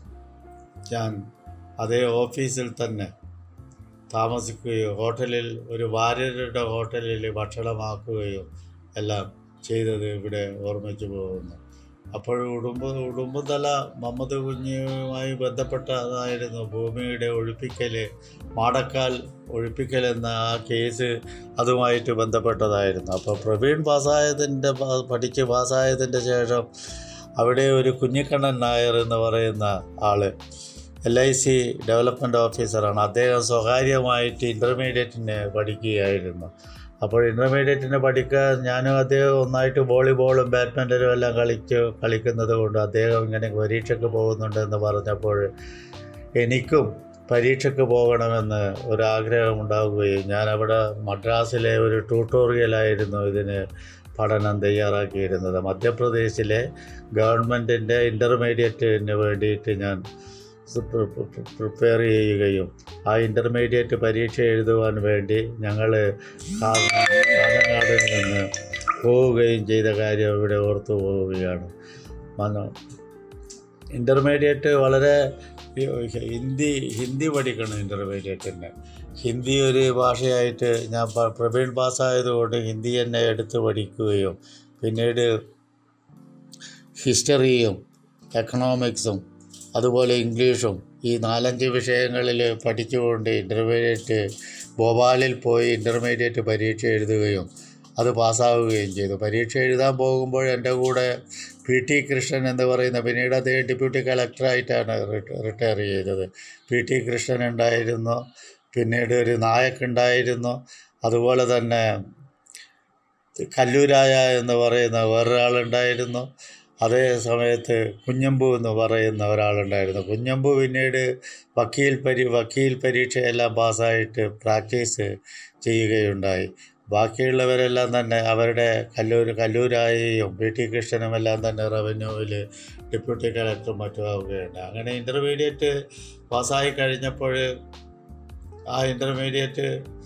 ഞാൻ അതേ ഓഫീസിൽ തന്നെ താമസിക്കുകയും ഹോട്ടലിൽ ഒരു വാര്യരുടെ ഹോട്ടലിൽ ഭക്ഷണമാക്കുകയും എല്ലാം ചെയ്തത് ഇവിടെ ഓർമ്മിച്ചു പോകുന്നു അപ്പോൾ ഉടുമ്പ് ഉടുമ്പുതല മുഹമ്മദ് കുഞ്ഞുമായി ബന്ധപ്പെട്ടതായിരുന്നു ഭൂമിയുടെ ഒഴിപ്പിക്കൽ മാടക്കാൽ ഒഴിപ്പിക്കൽ എന്ന ആ കേസ് അതുമായിട്ട് ബന്ധപ്പെട്ടതായിരുന്നു അപ്പോൾ പ്രവീൺ പാസ്സായതിൻ്റെ പ- പഠിച്ച് പാസ്സായതിൻ്റെ ശേഷം അവിടെ ഒരു കുഞ്ഞിക്കണ്ണൻ നായർ എന്ന് പറയുന്ന ആള് എൽ ഐ സി ഡെവലപ്മെൻറ്റ് ഓഫീസറാണ് അദ്ദേഹം സ്വകാര്യമായിട്ട് ഇൻ്റർമീഡിയറ്റിന് പഠിക്കുകയായിരുന്നു അപ്പോൾ ഇൻ്റർമീഡിയറ്റിന് പഠിക്കാൻ ഞാനും അദ്ദേഹം ഒന്നായിട്ട് വോളിബോളും ബാഡ്മിൻ്റനും എല്ലാം കളിച്ച് കളിക്കുന്നത് കൊണ്ട് അദ്ദേഹം ഇങ്ങനെ പരീക്ഷയ്ക്ക് പോകുന്നുണ്ടെന്ന് പറഞ്ഞപ്പോൾ എനിക്കും പരീക്ഷയ്ക്ക് പോകണമെന്ന് ഒരാഗ്രഹം ഉണ്ടാവുകയും ഞാൻ അവിടെ മദ്രാസിലെ ഒരു ട്യൂട്ടോറിയലായിരുന്നു ഇതിന് പഠനം തയ്യാറാക്കിയിരുന്നത് മധ്യപ്രദേശിലെ ഗവൺമെൻറ്റിൻ്റെ ഇൻ്റർമീഡിയറ്റിന് വേണ്ടിയിട്ട് ഞാൻ പ്രിപ്പയർ ചെയ്യുകയും ആ ഇൻ്റർമീഡിയറ്റ് പരീക്ഷ എഴുതുവാൻ വേണ്ടി ഞങ്ങൾ കാഞ്ഞങ്ങാടിൽ നിന്ന് പോവുകയും ചെയ്ത കാര്യം ഇവിടെ ഓർത്തു പോവുകയാണ് മനോ ഇൻ്റർമീഡിയറ്റ് വളരെ ഹിന്ദി ഹിന്ദി പഠിക്കണം ഇൻ്റർമീഡിയറ്റിന് ഹിന്ദി ഒരു ഭാഷയായിട്ട് ഞാൻ പ- പ്രവീൺ പാസ്സായതുകൊണ്ട് ഹിന്ദി തന്നെ എടുത്ത് പഠിക്കുകയും പിന്നീട് ഹിസ്റ്ററിയും എക്കണോമിക്സും അതുപോലെ ഇംഗ്ലീഷും ഈ നാലഞ്ച് വിഷയങ്ങളിൽ പഠിച്ചുകൊണ്ട് ഇൻ്റർമീഡിയറ്റ് ഭോപ്പാലിൽ പോയി ഇൻ്റർമീഡിയറ്റ് പരീക്ഷ എഴുതുകയും അത് പാസ്സാവുകയും ചെയ്തു പരീക്ഷ എഴുതാൻ പോകുമ്പോൾ എൻ്റെ കൂടെ പി ടി കൃഷ്ണൻ എന്ന് പറയുന്ന പിന്നീട് അദ്ദേഹം ഡെപ്യൂട്ടി കളക്ടറായിട്ടാണ് റിട്ടയർ ചെയ്തത് പി ടി കൃഷ്ണൻ ഉണ്ടായിരുന്നു പിന്നീട് ഒരു നായക് ഉണ്ടായിരുന്നു അതുപോലെ തന്നെ കല്ലൂരായ എന്ന് പറയുന്ന വേറൊരാളുണ്ടായിരുന്നു അതേ സമയത്ത് കുഞ്ഞമ്പു എന്ന് പറയുന്ന ഒരാളുണ്ടായിരുന്നു കുഞ്ഞമ്പു പിന്നീട് വക്കീൽ പരി വക്കീൽ പരീക്ഷയെല്ലാം പാസ്സായിട്ട് പ്രാക്ടീസ് ചെയ്യുകയുണ്ടായി ബാക്കിയുള്ളവരെല്ലാം തന്നെ അവരുടെ കല്ലൂർ കല്ലൂരായെയും പി ടി കൃഷ്ണനും എല്ലാം തന്നെ റവന്യൂവിൽ ഡെപ്യൂട്ടി കളക്ടറും മറ്റും ആവുകയുണ്ട് അങ്ങനെ ഇൻ്റർമീഡിയറ്റ് പാസ്സായി കഴിഞ്ഞപ്പോൾ ആ ഇൻ്റർമീഡിയറ്റ്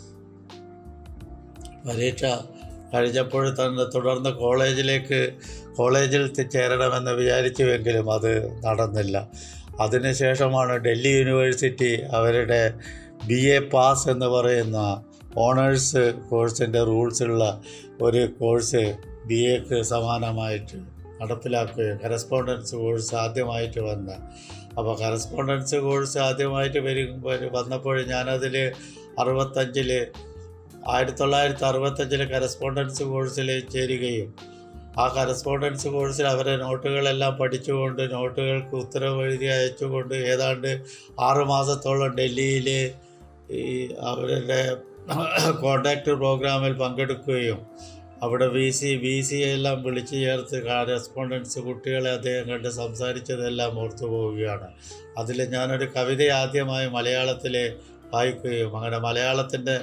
പരീക്ഷ കഴിഞ്ഞപ്പോൾ തന്നെ തുടർന്ന് കോളേജിലേക്ക് കോളേജിൽ തി- ചേരണമെന്ന് വിചാരിച്ചുവെങ്കിലും അത് നടന്നില്ല അതിനുശേഷമാണ് ഡൽഹി യൂണിവേഴ്സിറ്റി അവരുടെ ബി എ പാസ് എന്ന് പറയുന്ന ഓണേഴ്സ് കോഴ്സിൻ്റെ റൂൾസുള്ള ഒരു കോഴ്സ് ബി എക്ക് സമാനമായിട്ട് നടപ്പിലാക്കുകയും കറസ്പോണ്ടൻസ് കോഴ്സ് ആദ്യമായിട്ട് വന്ന അപ്പോൾ കറസ്പോണ്ടൻസ് കോഴ്സ് ആദ്യമായിട്ട് വരും വരും- വന്നപ്പോൾ ഞാനതിൽ അറുപത്തഞ്ചിൽ ആയിരത്തി തൊള്ളായിരത്തി അറുപത്തഞ്ചിൽ കറസ്പോണ്ടൻസ് കോഴ്സിൽ ചേരുകയും ആ കറസ്പോണ്ടൻസ് കോഴ്സിൽ അവരെ നോട്ടുകളെല്ലാം പഠിച്ചുകൊണ്ട് നോട്ടുകൾക്ക് ഉത്തരവ് എഴുതി അയച്ചുകൊണ്ട് ഏതാണ്ട് ആറ് മാസത്തോളം ഡൽഹിയിൽ ഈ അവരുടെ കോണ്ടാക്ട് പ്രോഗ്രാമിൽ പങ്കെടുക്കുകയും അവിടെ വി സി വി സി എല്ലാം വിളിച്ചു ചേർത്ത് കറസ്പോണ്ടൻസ് കുട്ടികളെ അദ്ദേഹം കണ്ട് സംസാരിച്ചതെല്ലാം ഓർത്തു പോവുകയാണ് അതിൽ ഞാനൊരു കവിത ആദ്യമായി മലയാളത്തിൽ വായിക്കുകയും അങ്ങനെ മലയാളത്തിൻ്റെ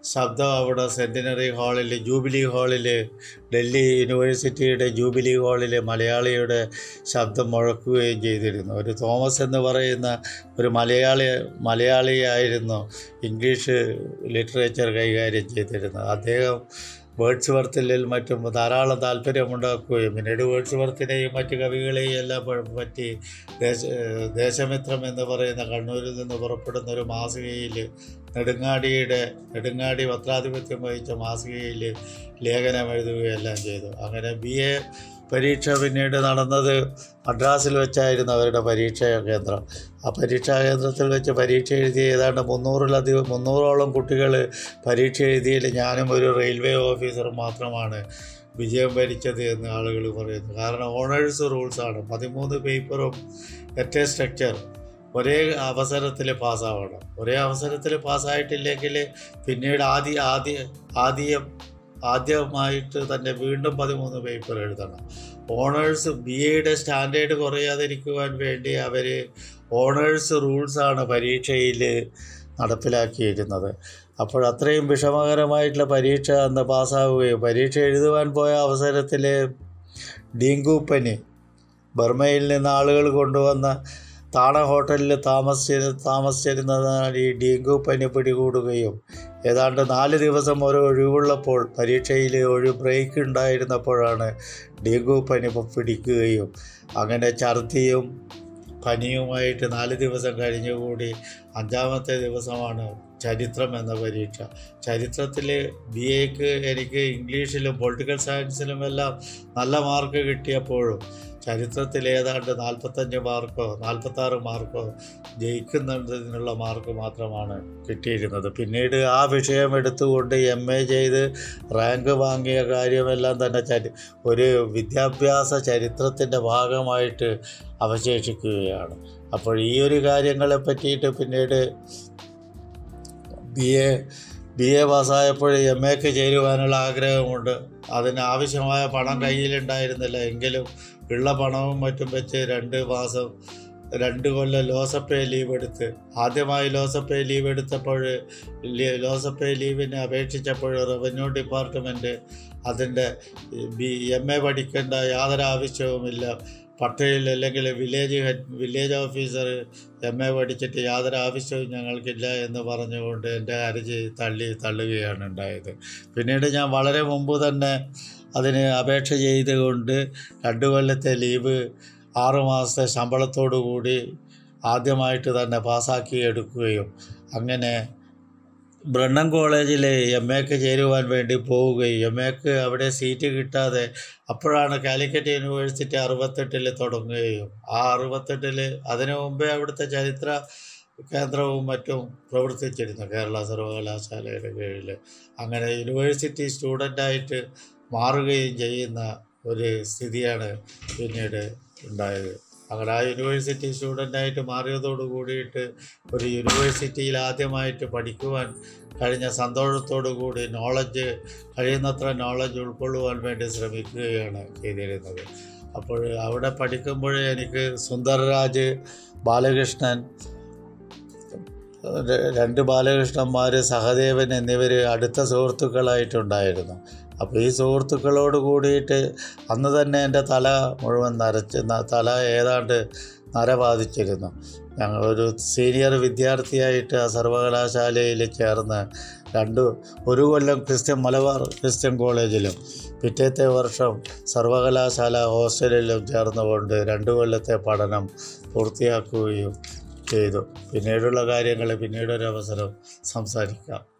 ശബ്ദം അവിടെ സെൻറ്റിനറി ഹാളിൽ ജൂബിലി ഹാളിൽ ഡൽഹി യൂണിവേഴ്സിറ്റിയുടെ ജൂബിലി ഹാളിൽ മലയാളിയുടെ ശബ്ദം മുഴക്കുകയും ചെയ്തിരുന്നു ഒരു തോമസ് എന്ന് പറയുന്ന ഒരു മലയാളി മലയാളിയായിരുന്നു ഇംഗ്ലീഷ് ലിറ്ററേച്ചർ കൈകാര്യം ചെയ്തിരുന്നത് അദ്ദേഹം വേർഡ്സ് വർത്തിലും മറ്റും ധാരാളം താല്പര്യമുണ്ടാക്കുകയും പിന്നീട് വേർഡ്സ് വർത്തിനെയും മറ്റ് കവികളെയും എല്ലാം പ- പറ്റി ദേശ ദേശമിത്രം എന്ന് പറയുന്ന കണ്ണൂരിൽ നിന്ന് പുറപ്പെടുന്ന ഒരു മാസികയിൽ നെടുങ്ങാടിയുടെ നെടുങ്ങാടി പത്രാധിപത്യം വഹിച്ച മാസികയിൽ ലേഖനം എഴുതുകയെല്ലാം ചെയ്തു അങ്ങനെ ബി എ പരീക്ഷ പിന്നീട് നടന്നത് മദ്രാസിൽ വെച്ചായിരുന്നു അവരുടെ പരീക്ഷാ കേന്ദ്രം ആ പരീക്ഷാ കേന്ദ്രത്തിൽ വെച്ച് പരീക്ഷ എഴുതിയ ഏതാണ്ട് മുന്നൂറിലധികം മുന്നൂറോളം കുട്ടികൾ പരീക്ഷ എഴുതിയതിൽ ഞാനും ഒരു റെയിൽവേ ഓഫീസറും മാത്രമാണ് വിജയം ഭരിച്ചത് എന്ന് ആളുകൾ പറയുന്നു കാരണം ഓണേഴ്സ് റൂൾസാണ് പതിമൂന്ന് പേപ്പറും എറ്റേ സ്ട്രക്ചർ ഒരേ അവസരത്തിൽ പാസ്സാവണം ഒരേ അവസരത്തിൽ പാസ്സായിട്ടില്ലെങ്കിൽ പിന്നീട് ആദ്യ ആദ്യ ആദ്യം ആദ്യമായിട്ട് തന്നെ വീണ്ടും പതിമൂന്ന് പേപ്പർ എഴുതണം ഓണേഴ്സ് ബി എയുടെ സ്റ്റാൻഡേർഡ് കുറയാതിരിക്കുവാൻ വേണ്ടി അവർ ഓണേഴ്സ് റൂൾസാണ് പരീക്ഷയിൽ നടപ്പിലാക്കിയിരുന്നത് അപ്പോൾ അത്രയും വിഷമകരമായിട്ടുള്ള പരീക്ഷ അന്ന് പാസ്സാവുകയും പരീക്ഷ എഴുതുവാൻ പോയ അവസരത്തിൽ ഡീങ്കു പനി ബർമയിൽ നിന്ന് ആളുകൾ കൊണ്ടുവന്ന താണ ഹോട്ടലിൽ താമസിച്ചിരു താമസിച്ചിരുന്നതിനാൽ ഈ ഡെങ്കു പനി പിടികൂടുകയും ഏതാണ്ട് നാല് ദിവസം ഒരു ഒഴിവുള്ളപ്പോൾ പരീക്ഷയിൽ ഒരു ബ്രേക്ക് ഉണ്ടായിരുന്നപ്പോഴാണ് ഡെങ്കു പനി പിടിക്കുകയും അങ്ങനെ ഛർദിയും പനിയുമായിട്ട് നാല് ദിവസം കഴിഞ്ഞുകൂടി അഞ്ചാമത്തെ ദിവസമാണ് ചരിത്രം എന്ന പരീക്ഷ ചരിത്രത്തിൽ ബി എക്ക് എനിക്ക് ഇംഗ്ലീഷിലും പൊളിറ്റിക്കൽ സയൻസിലും എല്ലാം നല്ല മാർക്ക് കിട്ടിയപ്പോഴും ചരിത്രത്തിൽ ഏതാണ്ട് നാൽപ്പത്തഞ്ച് മാർക്കോ നാൽപ്പത്താറ് മാർക്കോ ജയിക്കുന്നതിനുള്ള മാർക്ക് മാത്രമാണ് കിട്ടിയിരുന്നത് പിന്നീട് ആ വിഷയം എടുത്തുകൊണ്ട് എം എ ചെയ്ത് റാങ്ക് വാങ്ങിയ കാര്യമെല്ലാം തന്നെ ചരി ഒരു വിദ്യാഭ്യാസ ചരിത്രത്തിൻ്റെ ഭാഗമായിട്ട് അവശേഷിക്കുകയാണ് അപ്പോൾ ഈ ഒരു കാര്യങ്ങളെ പറ്റിയിട്ട് പിന്നീട് ബി എ ബി എ പാസ്സായപ്പോൾ എം എക്ക് ചേരുവാനുള്ള ആഗ്രഹമുണ്ട് അതിനാവശ്യമായ പണം കയ്യിലുണ്ടായിരുന്നില്ല എങ്കിലും ഉള്ള പണവും മറ്റും വെച്ച് രണ്ട് മാസം രണ്ട് കൊല്ലം ലോസപ്പേ ലീവ് എടുത്ത് ആദ്യമായി ലോസപ്പേ ലീവ് എടുത്തപ്പോൾ ലി- ലോസപ്പേ ലീവിന് അപേക്ഷിച്ചപ്പോൾ റവന്യൂ ഡിപ്പാർട്ട്മെൻറ്റ് അതിൻ്റെ ബി എം എ പഠിക്കേണ്ട യാതൊരു ആവശ്യവുമില്ല പട്ടയിൽ അല്ലെങ്കിൽ village head village officer M A പഠിച്ചിട്ട് യാതൊരു ആവശ്യവും ഞങ്ങൾക്കില്ല എന്ന് പറഞ്ഞുകൊണ്ട് എൻ്റെ ഹർജി തള്ളി തള്ളുകയാണ് ഉണ്ടായത് പിന്നീട് ഞാൻ വളരെ മുമ്പ് തന്നെ അതിന് അപേക്ഷ ചെയ്തുകൊണ്ട് രണ്ട് കൊല്ലത്തെ ലീവ് ആറ് മാസത്തെ ശമ്പളത്തോടു കൂടി ആദ്യമായിട്ട് തന്നെ പാസ്സാക്കി എടുക്കുകയും അങ്ങനെ ബ്രണ്ണൻ കോളേജിൽ എം എക്ക് ചേരുവാൻ വേണ്ടി പോവുകയും എം എക്ക് അവിടെ സീറ്റ് കിട്ടാതെ അപ്പോഴാണ് കാലിക്കറ്റ് യൂണിവേഴ്സിറ്റി അറുപത്തെട്ടിൽ തുടങ്ങുകയും ആ അറുപത്തെട്ടിൽ അതിനു മുമ്പേ അവിടുത്തെ ചരിത്ര കേന്ദ്രവും മറ്റും പ്രവർത്തിച്ചിരുന്നു കേരള സർവകലാശാലയുടെ കീഴിൽ അങ്ങനെ യൂണിവേഴ്സിറ്റി സ്റ്റുഡൻ്റായിട്ട് മാറുകയും ചെയ്യുന്ന ഒരു സ്ഥിതിയാണ് പിന്നീട് ഉണ്ടായത് അങ്ങനെ ആ യൂണിവേഴ്സിറ്റി സ്റ്റുഡൻ്റായിട്ട് മാറിയതോട് കൂടിയിട്ട് ഒരു യൂണിവേഴ്സിറ്റിയിൽ ആദ്യമായിട്ട് പഠിക്കുവാൻ കഴിഞ്ഞ സന്തോഷത്തോടു കൂടി നോളജ് കഴിയുന്നത്ര നോളജ് ഉൾക്കൊള്ളുവാൻ വേണ്ടി ശ്രമിക്കുകയാണ് ചെയ്തിരുന്നത് അപ്പോൾ അവിടെ പഠിക്കുമ്പോഴേ എനിക്ക് സുന്ദർരാജ് ബാലകൃഷ്ണൻ ര- രണ്ട് ബാലകൃഷ്ണന്മാർ സഹദേവൻ എന്നിവർ അടുത്ത സുഹൃത്തുക്കളായിട്ടുണ്ടായിരുന്നു അപ്പോൾ ഈ സുഹൃത്തുക്കളോട് കൂടിയിട്ട് അന്ന് തന്നെ എൻ്റെ തല മുഴുവൻ നരച്ച് ന- തല ഏതാണ്ട് നര ബാധിച്ചിരുന്നു ഞങ്ങൾ ഒരു സീനിയർ വിദ്യാർത്ഥിയായിട്ട് ആ സർവകലാശാലയിൽ ചേർന്ന് രണ്ട് ഒരു കൊല്ലം ക്രിസ്ത്യൻ മലബാർ ക്രിസ്ത്യൻ കോളേജിലും പിറ്റേത്തെ വർഷം സർവകലാശാല ഹോസ്റ്റലിലും ചേർന്നുകൊണ്ട് രണ്ട് കൊല്ലത്തെ പഠനം പൂർത്തിയാക്കുകയും ചെയ്തു പിന്നീടുള്ള കാര്യങ്ങൾ പിന്നീടൊരവസരം സംസാരിക്കാം